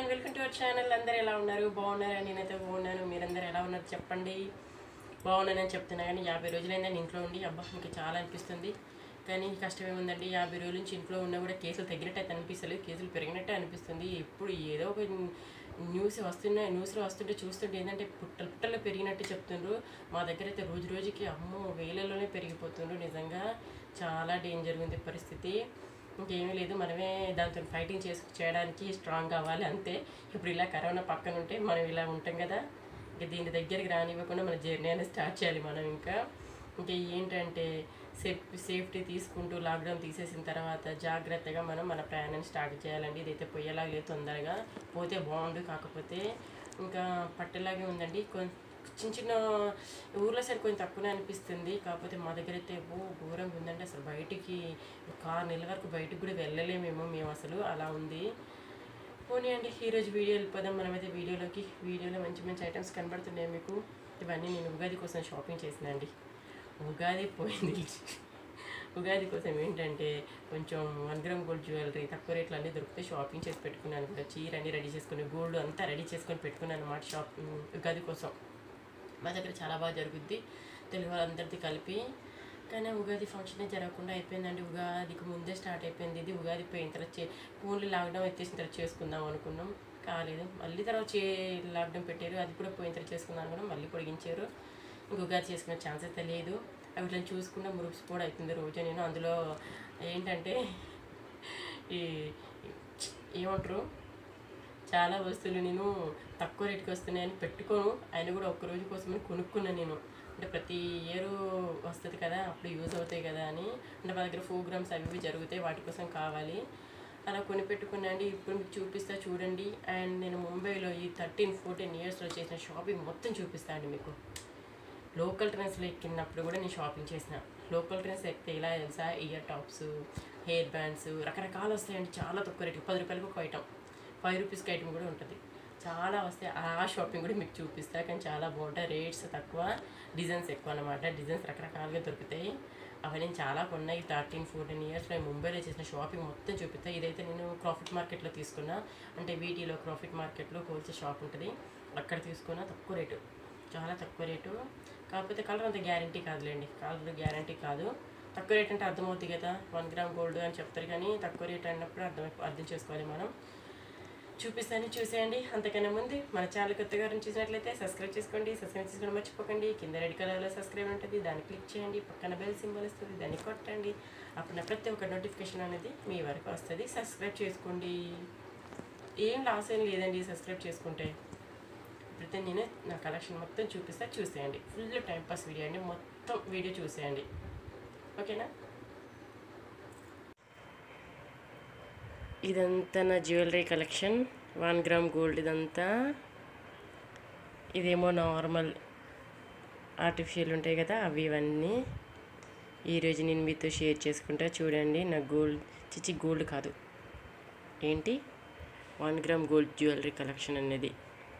welcome to our channel అందరూ ఎలా ఉన్నారు బాగున్నారా నేనైతే బాగున్నాను మీరందరూ ఎలా ఉన్నారు చెప్పండి బాగున్నానని చెప్తున్నా కానీ యాభై రోజులైంది నేను ఇంట్లో ఉండి అబ్బా ఇంకా చాలా అనిపిస్తుంది కానీ కష్టం ఏముందండి యాభై రోజుల నుంచి ఇంట్లో ఉన్నా కూడా కేసులు తగ్గినట్టు అయితే అనిపిస్తలేదు కేసులు పెరిగినట్టే అనిపిస్తుంది ఎప్పుడు ఏదో ఒక న్యూస్ వస్తున్నాయి న్యూస్లో వస్తుంటే చూస్తుంటే ఏంటంటే పుట్టలు పుట్టలు పెరిగినట్టు చెప్తుండ్రు మా దగ్గర అయితే రోజు రోజుకి అమ్మో వేలలోనే పెరిగిపోతుండ్రు నిజంగా చాలా డేంజర్ ఉంది పరిస్థితి ఇంకేమీ లేదు మనమే దాంతో ఫైటింగ్ చేసు చేయడానికి స్ట్రాంగ్ అవ్వాలి అంతే ఇప్పుడు ఇలా కరోనా పక్కన ఉంటే మనం ఇలా ఉంటాం కదా ఇంకా దీని దగ్గరికి రానివ్వకుండా మన జర్నీ అనేది స్టార్ట్ చేయాలి మనం ఇంకా ఇంకా ఏంటంటే సేఫ్ సేఫ్టీ తీసుకుంటూ లాక్డౌన్ తీసేసిన తర్వాత జాగ్రత్తగా మనం మన ప్రయాణాన్ని స్టార్ట్ చేయాలండి ఇదైతే పోయేలా లేదు తొందరగా పోతే బాగుండు కాకపోతే ఇంకా పట్టేలాగే ఉందండి కొం చిన్న చిన్న ఊర్లో సరే కొంచెం తక్కువనే అనిపిస్తుంది కాకపోతే మా దగ్గర అయితే ఓ ఘోరంగా ఉందండి అసలు బయటికి కార్ నెల వరకు బయటకు కూడా వెళ్ళలేమేమో మేము అసలు అలా ఉంది పోనీ అండి ఈరోజు వీడియో వెళ్ళిపోదాం మనమైతే వీడియోలోకి వీడియోలో మంచి మంచి ఐటమ్స్ కనబడుతున్నాయి మీకు ఇవన్నీ నేను ఉగాది కోసం షాపింగ్ చేసిన అండి ఉగాది పోయింది ఉగాది కోసం ఏంటంటే కొంచెం వన్ గ్రామ్ గోల్డ్ జ్యువెలరీ తక్కువ రేట్లు అన్నీ దొరికితే షాపింగ్ చేసి పెట్టుకున్నాను కూడా చీర అన్నీ రెడీ చేసుకుని గోల్డ్ అంతా రెడీ చేసుకొని పెట్టుకున్నాను అన్నమాట షాప్ ఉగాది కోసం మా దగ్గర చాలా బాగా జరుగుద్ది తెలుగు వాళ్ళందరిది కలిపి కానీ ఉగాది ఫంక్షన్ జరగకుండా అయిపోయిందండి ఉగాదికి ముందే స్టార్ట్ అయిపోయింది ఇది ఉగాది పోయిన తర్వాత చే ఫోన్లు లాక్డౌన్ ఎత్తేసిన తర్వాత చేసుకుందాం అనుకున్నాం కాలేదు మళ్ళీ తర్వాత చే లాక్డౌన్ పెట్టారు అది కూడా పోయిన తర్వాత చేసుకుందాం అనుకున్నాం మళ్ళీ పొడిగించారు ఇంక ఉగాది చేసుకునే ఛాన్సెస్ తెలియదు అవి ఇట్లా చూసుకున్న మురుప్స్ కూడా అవుతుంది రోజు నేను అందులో ఏంటంటే ఈ ఏమంటారు చాలా వస్తువులు నేను తక్కువ రేటుకి వస్తున్నాయని పెట్టుకోను ఆయన కూడా ఒక్క రోజు కోసమని కొనుక్కున్నాను నేను అంటే ప్రతి ఇయర్ వస్తుంది కదా అప్పుడు యూజ్ అవుతాయి కదా అని అంటే మా దగ్గర ప్రోగ్రామ్స్ అవి ఇవి జరుగుతాయి వాటి కోసం కావాలి అలా కొని పెట్టుకున్నాండి ఇప్పుడు మీకు చూపిస్తా చూడండి అండ్ నేను ముంబైలో ఈ థర్టీన్ ఫోర్టీన్ ఇయర్స్లో చేసిన షాపింగ్ మొత్తం చూపిస్తా అండి మీకు లోకల్ ట్రైన్స్లో ఎక్కినప్పుడు కూడా నేను షాపింగ్ చేసిన లోకల్ ట్రైన్స్ ఎక్కితే ఇలా తెలుసా ఇయర్ టాప్స్ హెయిర్ బ్యాండ్స్ రకరకాలు వస్తాయండి చాలా తక్కువ రేటు పది రూపాయలకు ఒక ఐటమ్ ఫైవ్ రూపీస్కి ఐటమ్ కూడా ఉంటుంది చాలా వస్తాయి ఆ షాపింగ్ కూడా మీకు చూపిస్తా కానీ చాలా బాగుంటాయి రేట్స్ తక్కువ డిజైన్స్ ఎక్కువ అనమాట డిజైన్స్ రకరకాలుగా దొరుకుతాయి అవి నేను చాలా కొన్నాయి థర్టీన్ ఫోర్టీన్ ఇయర్స్లో ముంబైలో చేసిన షాపింగ్ మొత్తం చూపిస్తాను ఇదైతే నేను ప్రాఫిట్ మార్కెట్లో తీసుకున్నా అంటే వీటిలో ప్రాఫిట్ మార్కెట్లో హోల్సేల్ షాప్ ఉంటుంది అక్కడ తీసుకున్నా తక్కువ రేటు చాలా తక్కువ రేటు కాకపోతే కలర్ అంత గ్యారంటీ కాదులేండి కలర్ గ్యారంటీ కాదు తక్కువ రేట్ అంటే అర్థమవుతుంది కదా వన్ గ్రామ్ గోల్డ్ అని చెప్తారు కానీ తక్కువ రేట్ అన్నప్పుడు అర్థం అర్థం చేసుకోవాలి మనం చూపిస్తాను చూసేయండి అంతకన్నా ముందు మన ఛానల్ కొత్తగా ఎవరైనా చూసినట్లయితే సబ్స్క్రైబ్ చేసుకోండి సబ్స్క్రైబ్ చేసుకోవడం మర్చిపోకండి కింద రెడ్ కలర్లో సబ్స్క్రైబ్ ఉంటుంది దాన్ని క్లిక్ చేయండి పక్కన బెల్ సింబల్ వస్తుంది దాన్ని కొట్టండి అప్పుడు నా ప్రతి ఒక్క నోటిఫికేషన్ అనేది మీ వరకు వస్తుంది సబ్స్క్రైబ్ చేసుకోండి ఏం లాస్ ఏం లేదండి సబ్స్క్రైబ్ చేసుకుంటే ఇప్పుడైతే నేను నా కలెక్షన్ మొత్తం చూపిస్తా చూసేయండి ఫుల్ టైంపాస్ వీడియో అండి మొత్తం వీడియో చూసేయండి ఓకేనా ఇదంతా నా jewellery collection one gram gold ఇదంతా ఇదేమో నార్మల్ ఆర్టిఫిషియల్ ఉంటాయి కదా అవి ఇవన్నీ ఈరోజు నేను మీతో షేర్ చేసుకుంటా చూడండి నా గోల్డ్ చిచి గోల్డ్ కాదు ఏంటి one gram gold jewellery collection అనేది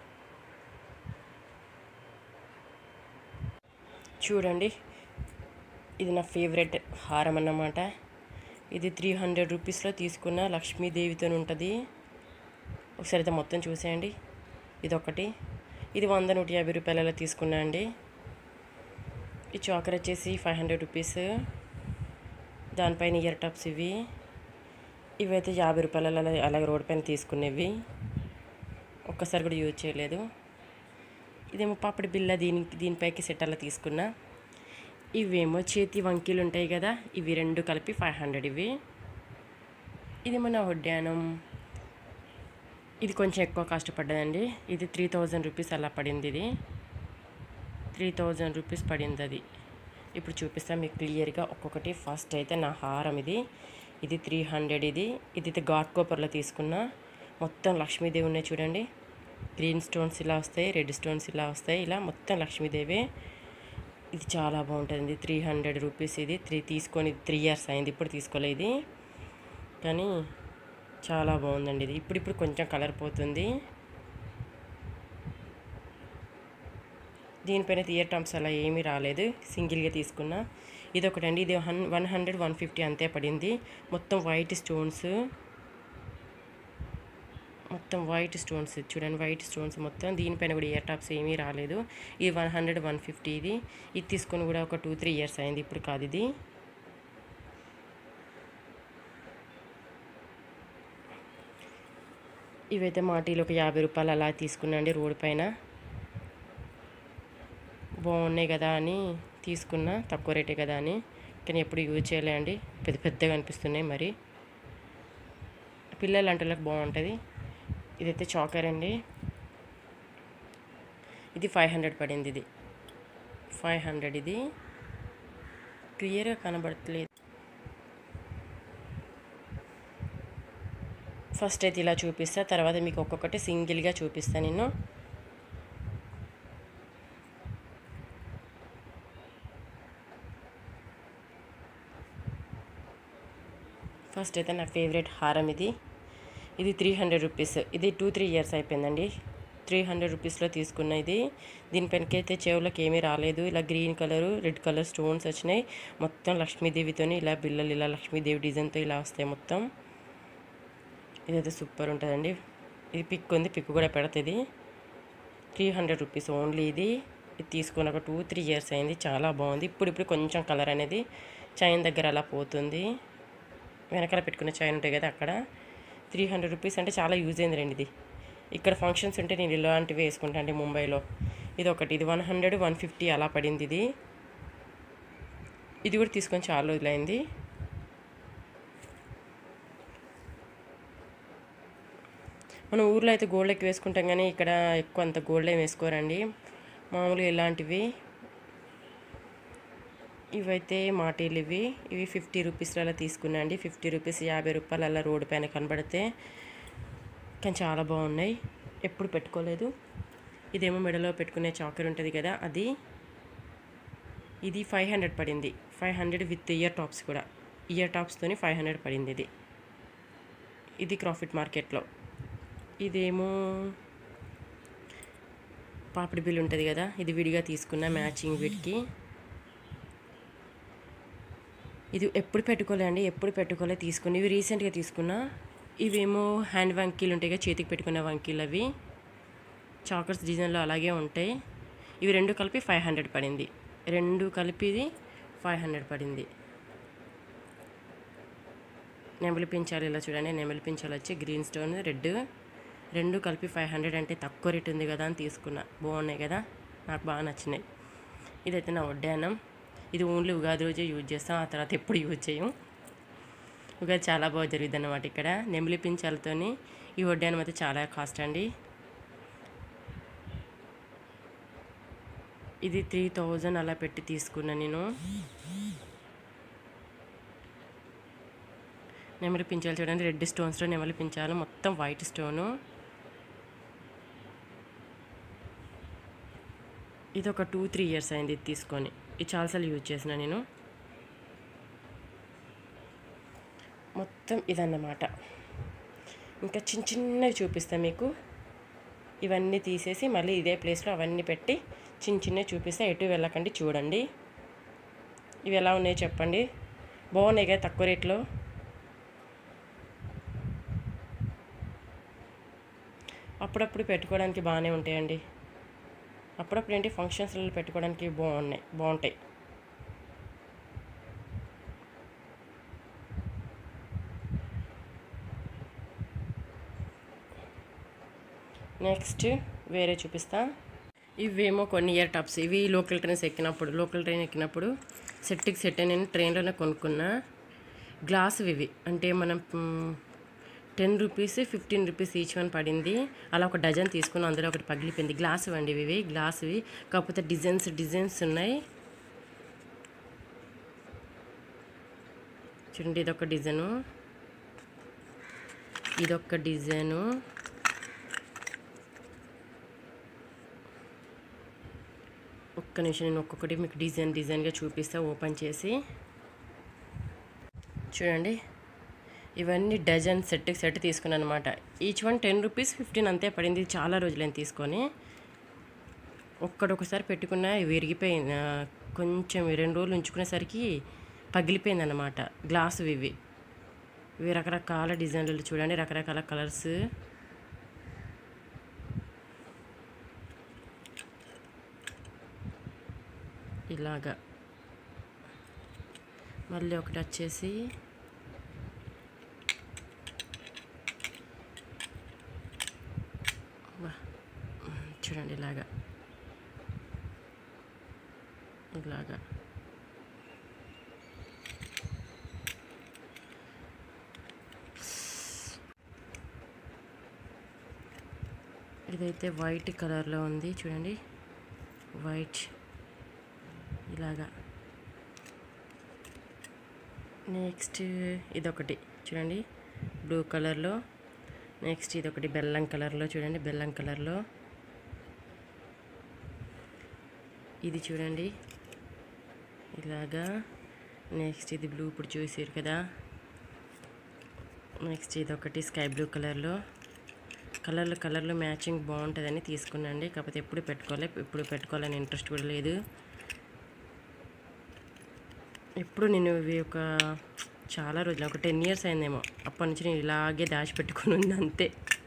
చూడండి ఇది నా ఫేవరెట్ హారం అన్నమాట ఇది త్రీ హండ్రెడ్ రూపీస్లో తీసుకున్న లక్ష్మీదేవితో ఉంటుంది ఒకసారి అయితే మొత్తం చూసేయండి ఇది ఒకటి ఇది వంద నూట యాభై రూపాయలలో తీసుకున్నా అండి ఈ చాకర్ వచ్చేసి ఫైవ్ హండ్రెడ్ రూపీస్ దానిపైన ఇయర్ టాప్స్ ఇవి ఇవైతే యాభై రూపాయలలో అలా- అలాగే రోడ్ పైన తీసుకునేవి ఒక్కసారి కూడా యూజ్ చేయలేదు ఇదేమో పాపడి బిల్ల దీని దీనిపైకి సెట్ అలా తీసుకున్నా ఇవేమో చేతి వంకీలు ఉంటాయి కదా ఇవి రెండు కలిపి ఫైవ్ హండ్రెడ్ ఇవి ఇదేమో నా వడ్డానం ఇది కొంచెం ఎక్కువ కాస్ట్ పడ్డదండి ఇది త్రీ థౌజండ్ రూపీస్ అలా పడింది ఇది త్రీ థౌజండ్ రూపీస్ పడింది అది ఇప్పుడు చూపిస్తాను మీకు క్లియర్గా ఒక్కొక్కటి ఫస్ట్ అయితే నా హారం ఇది ఇది త్రీ హండ్రెడ్ ఇది ఇది అయితే ఘాట్ కోపర్లో తీసుకున్నా మొత్తం లక్ష్మీదేవి ఉన్నాయి చూడండి గ్రీన్ స్టోన్స్ ఇలా వస్తాయి రెడ్ స్టోన్స్ ఇలా వస్తాయి ఇలా మొత్తం లక్ష్మీదేవి ఇది చాలా బాగుంటుంది త్రీ హండ్రెడ్ రూపీస్ ఇది త్రీ తీసుకొని త్రీ ఇయర్స్ అయింది ఇప్పుడు తీసుకోలేదు ఇది కానీ చాలా బాగుందండి ఇది ఇప్పుడు ఇప్పుడు కొంచెం కలర్ పోతుంది దీనిపైన ఇయర్ టర్మ్స్ అలా ఏమీ రాలేదు సింగిల్గా తీసుకున్నా ఇది ఒకటండి ఇది హన్ వన్ హండ్రెడ్ వన్ ఫిఫ్టీ అంతే పడింది మొత్తం వైట్ స్టోన్స్ మొత్తం వైట్ స్టోన్స్ చూడండి వైట్ స్టోన్స్ మొత్తం దీనిపైన కూడా ఇయర్ టాప్స్ ఏమీ రాలేదు ఇది వన్ హండ్రెడ్ వన్ ఫిఫ్టీ ఇది ఇది తీసుకొని కూడా ఒక టూ త్రీ ఇయర్స్ అయింది ఇప్పుడు కాదు ఇది ఇవైతే మాటీలు ఒక యాభై రూపాయలు అలా తీసుకున్నాండి రోడ్ పైన బాగున్నాయి కదా అని తీసుకున్నా తక్కువ రేటే కదా అని కానీ ఎప్పుడు యూజ్ చేయలే అండి పెద్ద పెద్దగా అనిపిస్తున్నాయి మరి పిల్లలు అంటే బాగుంటుంది ఇదైతే చాకర్ అండి ఇది ఫైవ్ హండ్రెడ్ పడింది ఇది ఫైవ్ హండ్రెడ్ ఇది క్లియర్గా కనబడట్లేదు ఫస్ట్ అయితే ఇలా చూపిస్తా తర్వాత మీకు ఒక్కొక్కటి సింగిల్గా చూపిస్తా నేను ఫస్ట్ అయితే నా ఫేవరెట్ హారం ఇది ఇది త్రీ హండ్రెడ్ రూపీస్ ఇది టూ త్రీ ఇయర్స్ అయిపోయిందండి త్రీ హండ్రెడ్ రూపీస్లో తీసుకున్న ఇది దీనిపైనకి అయితే చెవులకు ఏమీ రాలేదు ఇలా green colour red colour stones వచ్చినాయి మొత్తం లక్ష్మీదేవితోని ఇలా బిల్లలు ఇలా లక్ష్మీదేవి డిజైన్తో ఇలా వస్తాయి మొత్తం ఇదైతే సూపర్ ఉంటుందండి ఇది పిక్ ఉంది పిక్ కూడా పెడుతుంది త్రీ హండ్రెడ్ రూపీస్ ఓన్లీ ఇది ఇది తీసుకుని ఒక టూ త్రీ ఇయర్స్ అయింది చాలా బాగుంది ఇప్పుడు ఇప్పుడు కొంచెం కలర్ అనేది చైన్ దగ్గర అలా పోతుంది వెనకాల పెట్టుకునే చైన్ ఉంటాయి కదా అక్కడ త్రీ హండ్రెడ్ రూపీస్ అంటే చాలా యూజ్ అయింది రండి ఇది ఇక్కడ ఫంక్షన్స్ ఉంటే నేను ఇలాంటివి వేసుకుంటాను అండి ముంబైలో ఇది ఒకటి ఇది వన్ హండ్రెడ్ వన్ ఫిఫ్టీ అలా పడింది ఇది ఇది కూడా తీసుకొని చాలా రోజులైంది మన ఊర్లో అయితే గోల్డ్ ఎక్కువ వేసుకుంటాం కానీ ఇక్కడ ఎక్కువ అంత గోల్డ్ ఏం వేసుకోరండి మామూలుగా ఇలాంటివి ఇవైతే మాటీలు ఇవి ఇవి ఫిఫ్టీ రూపీస్లో అలా తీసుకున్నా అండి ఫిఫ్టీ రూపీస్ యాభై రూపాయలు అలా రోడ్డు పైన కనబడితే కానీ చాలా బాగున్నాయి ఎప్పుడు పెట్టుకోలేదు ఇదేమో మెడలో పెట్టుకునే చాకర్ ఉంటుంది కదా అది ఇది ఫైవ్ హండ్రెడ్ పడింది five hundred with ear tops కూడా ఇయర్ టాప్స్తోని ఫైవ్ హండ్రెడ్ పడింది ఇది ఇది క్రాఫిట్ మార్కెట్లో ఇదేమో పాపిడి బిల్ ఉంటుంది కదా ఇది విడిగా తీసుకున్న మ్యాచింగ్ వీటికి ఇది ఎప్పుడు పెట్టుకోలే అండి ఎప్పుడు పెట్టుకోలే తీసుకుని ఇవి రీసెంట్గా తీసుకున్నా ఇవేమో హ్యాండ్ వంకీలు ఉంటాయి కదా చేతికి పెట్టుకునే వంకీలు అవి చాకర్స్ డిజైన్లో అలాగే ఉంటాయి ఇవి రెండు కలిపి ఫైవ్ హండ్రెడ్ పడింది రెండు కలిపి ఇది ఫైవ్ హండ్రెడ్ పడింది నెమలి పించాలు ఇలా చూడండి నెమలి పించాలు వచ్చి గ్రీన్ స్టోన్ రెడ్ రెండు కలిపి ఫైవ్ హండ్రెడ్ అంటే తక్కువ రేట్ ఉంది కదా అని తీసుకున్నా బాగున్నాయి కదా నాకు బాగా నచ్చినాయి ఇదైతే నా వడ్డానం ఇది ఓన్లీ ఉగాది రోజే యూజ్ చేస్తాం ఆ తర్వాత ఎప్పుడు యూజ్ చేయం ఉగాది చాలా బాగా జరుగుతుంది అన్నమాట ఇక్కడ నెమిలి పించాలతోని ఈ వడ్డానం అయితే చాలా కాస్ట్ అండి ఇది త్రీ థౌజండ్ అలా పెట్టి తీసుకున్నా నేను నెమలి పించాలు చూడండి రెడ్ స్టోన్స్లో నెమలి పించాలు మొత్తం వైట్ స్టోను ఇది ఒక టూ త్రీ ఇయర్స్ అయింది ఇది తీసుకొని ఇది చాలాసార్లు యూజ్ చేసిన నేను మొత్తం ఇదన్నమాట ఇంకా చిన్న చిన్నవి చూపిస్తాను మీకు ఇవన్నీ తీసేసి మళ్ళీ ఇదే ప్లేస్లో అవన్నీ పెట్టి చిన్న చిన్నవి చూపిస్తే ఎటు వెళ్ళకండి చూడండి ఇవి ఎలా ఉన్నాయో చెప్పండి బాగున్నాయి కదా తక్కువ రేట్లో అప్పుడప్పుడు పెట్టుకోవడానికి బాగానే ఉంటాయండి అప్పుడప్పుడు ఏంటి ఫంక్షన్స్లలో పెట్టుకోవడానికి బాగున్నాయి బాగుంటాయి నెక్స్ట్ వేరే చూపిస్తా ఇవేమో కొన్ని ఇయర్ టాప్స్ ఇవి లోకల్ ట్రైన్స్ ఎక్కినప్పుడు లోకల్ ట్రైన్ ఎక్కినప్పుడు సెట్కి సెట్ నేను ట్రైన్లోనే కొనుక్కున్నా గ్లాస్ ఇవి అంటే మనం ten rupees fifteen rupees each one పడింది అలా ఒక డజన్ తీసుకుని అందులో ఒకటి పగిలిపోయింది గ్లాస్ ఇవ్వండి ఇవి గ్లాస్వి కాకపోతే డిజైన్స్ డిజైన్స్ ఉన్నాయి చూడండి ఇదొక డిజైను ఇదొక డిజైను ఒక్క నిమిషం నేను ఒక్కొక్కటి మీకు డిజైన్ డిజైన్గా చూపిస్తా ఓపెన్ చేసి చూడండి ఇవన్నీ డజన్ సెట్కి సెట్ తీసుకున్నాను అనమాట each one ten rupees fifteen అంతే పడింది ఇది చాలా రోజులైన తీసుకొని ఒక్కడొకసారి పెట్టుకున్న ఇవి విరిగిపోయింది ఆ, కొంచెం రెండు రోజులు ఉంచుకునేసరికి పగిలిపోయింది అనమాట గ్లాసు ఇవి ఇవి రకరకాల డిజైన్లు చూడండి రకరకాల కలర్స్ ఇలాగా మళ్ళీ ఒకటి వచ్చేసి వా, చూడండి ఇలాగా ఇలాగా ఇదైతే వైట్ కలర్లో ఉంది చూడండి వైట్ ఇలాగా నెక్స్ట్ ఇదొకటి చూడండి బ్లూ కలర్లో నెక్స్ట్ ఇదొకటి బెల్లం కలర్లో చూడండి బెల్లం కలర్లో ఇది చూడండి ఇలాగా నెక్స్ట్ ఇది బ్లూ ఇప్పుడు చూసారు కదా నెక్స్ట్ ఇదొకటి స్కై బ్లూ కలర్లో కలర్లు కలర్లు మ్యాచింగ్ బాగుంటుందని తీసుకున్నాండి కాకపోతే ఎప్పుడు పెట్టుకోలే ఇప్పుడు పెట్టుకోవాలని ఇంట్రెస్ట్ కూడా లేదు ఎప్పుడు నేను ఇవి ఒక చాలా రోజులు ఒక టెన్ ఇయర్స్ అయిందేమో అప్పటి నుంచి నేను ఇలాగే దాచిపెట్టుకుని ఉంది అంతే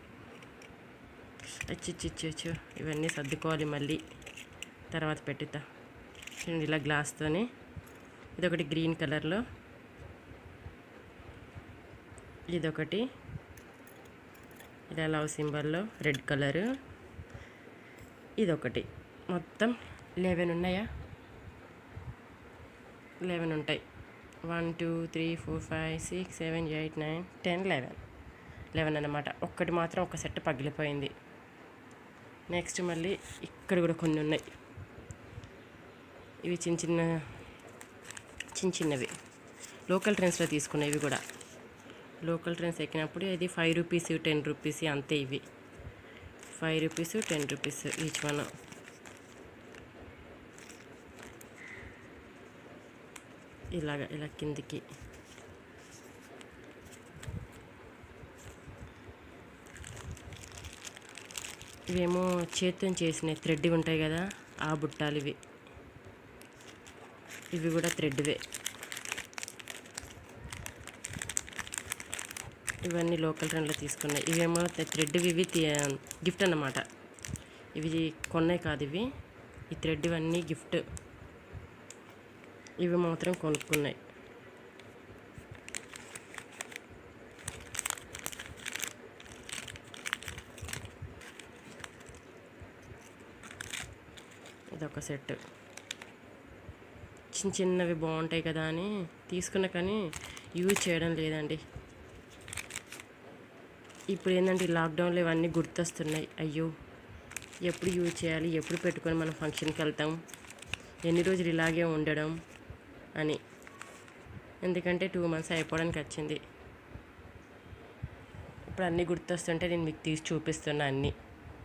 అచ్చిచ్చిచ్చు ఇవన్నీ సర్దుకోవాలి మళ్ళీ తర్వాత పెట్టుతా చూడండి ఇలా గ్లాస్తోని ఇదొకటి గ్రీన్ కలర్లో ఇదొకటి ఇలా లవ్ సింబల్లో రెడ్ కలరు ఇదొకటి మొత్తం లెవెన్ ఉన్నాయా లెవెన్ ఉంటాయి one two three four five six seven eight nine ten eleven eleven అన్నమాట ఒక్కటి మాత్రం ఒక సెట్ పగిలిపోయింది నెక్స్ట్ మళ్ళీ ఇక్కడ కూడా కొన్ని ఉన్నాయి ఇవి చిన్న చిన్న చిన్న చిన్నవి లోకల్ ట్రైన్స్లో తీసుకున్నాయి ఇవి కూడా లోకల్ ట్రైన్స్ ఎక్కినప్పుడు ఇది ఫైవ్ రూపీస్ టెన్ రూపీస్ అంతే ఇవి five rupees ten rupees each one ఇలాగ ఇలా కిందికి ఇవేమో చేతితో చేసిన థ్రెడ్ ఉంటాయి కదా ఆ బుట్టాలు ఇవి ఇవి కూడా థ్రెడ్వే ఇవన్నీ లోకల్ ట్రెండ్లో తీసుకున్నాయి ఇవేమో థ్రెడ్ ఇవి గిఫ్ట్ అన్నమాట ఇవి కొన్నాయి కాదు ఇవి ఈ థ్రెడ్ ఇవన్నీ గిఫ్ట్ ఇవి మాత్రం కొనుక్కున్నాయి ఇదొక సెట్ చిన్న చిన్నవి బాగుంటాయి కదా అని తీసుకున్నా కానీ యూజ్ చేయడం లేదండి ఇప్పుడు ఏంటంటే ఈ లాక్డౌన్లో ఇవన్నీ గుర్తొస్తున్నాయి అయ్యో ఎప్పుడు యూజ్ చేయాలి ఎప్పుడు పెట్టుకొని మనం ఫంక్షన్కి వెళ్తాం ఎన్ని రోజులు ఇలాగే ఉండడం అని ఎందుకంటే టూ మంత్స్ అయిపోవడానికి వచ్చింది ఇప్పుడు అన్నీ గుర్తొస్తుంటే నేను మీకు తీసి చూపిస్తున్నా అన్నీ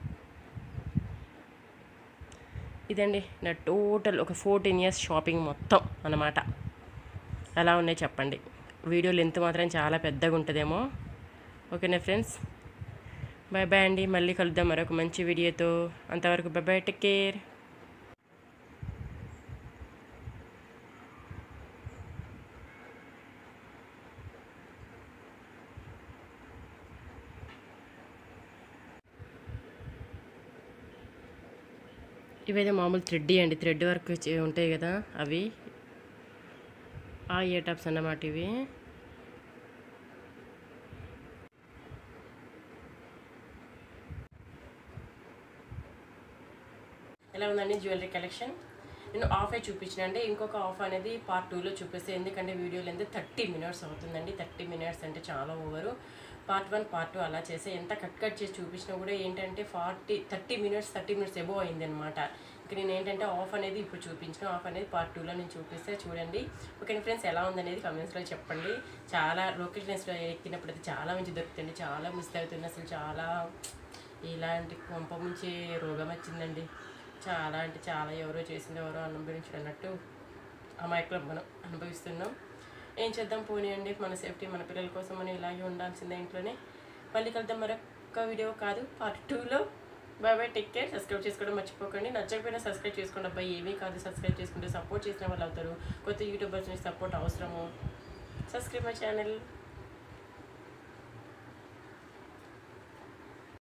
ఇదండి నా టోటల్ ఒక ఫోర్టీన్ ఇయర్స్ షాపింగ్ మొత్తం అన్నమాట ఎలా ఉన్నాయి చెప్పండి వీడియో లెంత్ మాత్రం చాలా పెద్దగా ఉంటుందేమో ఓకేనా ఫ్రెండ్స్ బాయ్ బాయ్ అండి మళ్ళీ కలుద్దాం మరొక మంచి వీడియోతో అంతవరకు బాయ్ బాయ్ టేక్ కేర్ ఇవైతే మామూలు థ్రెడ్ అండి థ్రెడ్ వర్క్ చే- ఉంటాయి కదా అవి ఆ ఇయర్ టాప్స్ అన్నమాట ఇవి ఎలా ఉందండి జ్యువెలరీ కలెక్షన్ నేను ఆఫ్ అయి చూపించిన అంటే ఇంకొక ఆఫ్ అనేది పార్ట్ టూలో చూపిస్తే ఎందుకంటే వీడియోలో ఎంత థర్టీ మినిట్స్ అవుతుందండి థర్టీ మినిట్స్ అంటే చాలా over part one part two అలా చేస్తే ఎంత కట్ కట్ చేసి చూపించినా కూడా ఏంటంటే forty thirty minutes thirty minutes above అయింది అనమాట ఇక నేను ఏంటంటే ఆఫ్ అనేది ఇప్పుడు చూపించిన ఆఫ్ అనేది పార్ట్ టూలో నేను చూపిస్తే చూడండి ఓకే ఫ్రెండ్స్ ఎలా ఉందనేది కమెంట్స్లో చెప్పండి చాలా లొకేషన్స్లో ఎక్కినప్పుడు అయితే చాలా మంచి దొరుకుతుంది చాలా మిస్ అవుతుంది అసలు చాలా ఇలాంటి కొంప ముంచి రోగం వచ్చిందండి చాలా అంటే చాలా ఎవరో చేసింది ఎవరో అనుభవించడం అన్నట్టు అమాయకులు మనం అనుభవిస్తున్నాం ఏం చేద్దాం పోనీయండి మన సేఫ్టీ మన పిల్లల కోసం మనం ఇలాగే ఉండాల్సిందే ఇంట్లోనే మళ్ళీ కలుద్దాం మరొక వీడియో కాదు పార్ట్ టూలో bye bye take care subscribe చేసుకోవడం మర్చిపోకండి నచ్చకపోయినా సబ్స్క్రైబ్ చేసుకోండి అబ్బాయి ఏమీ కాదు సబ్స్క్రైబ్ చేసుకుంటే సపోర్ట్ చేసిన వాళ్ళు అవుతారు కొత్త యూట్యూబర్స్ నుంచి సపోర్ట్ అవసరము సబ్స్క్రైబ్ మై ఛానల్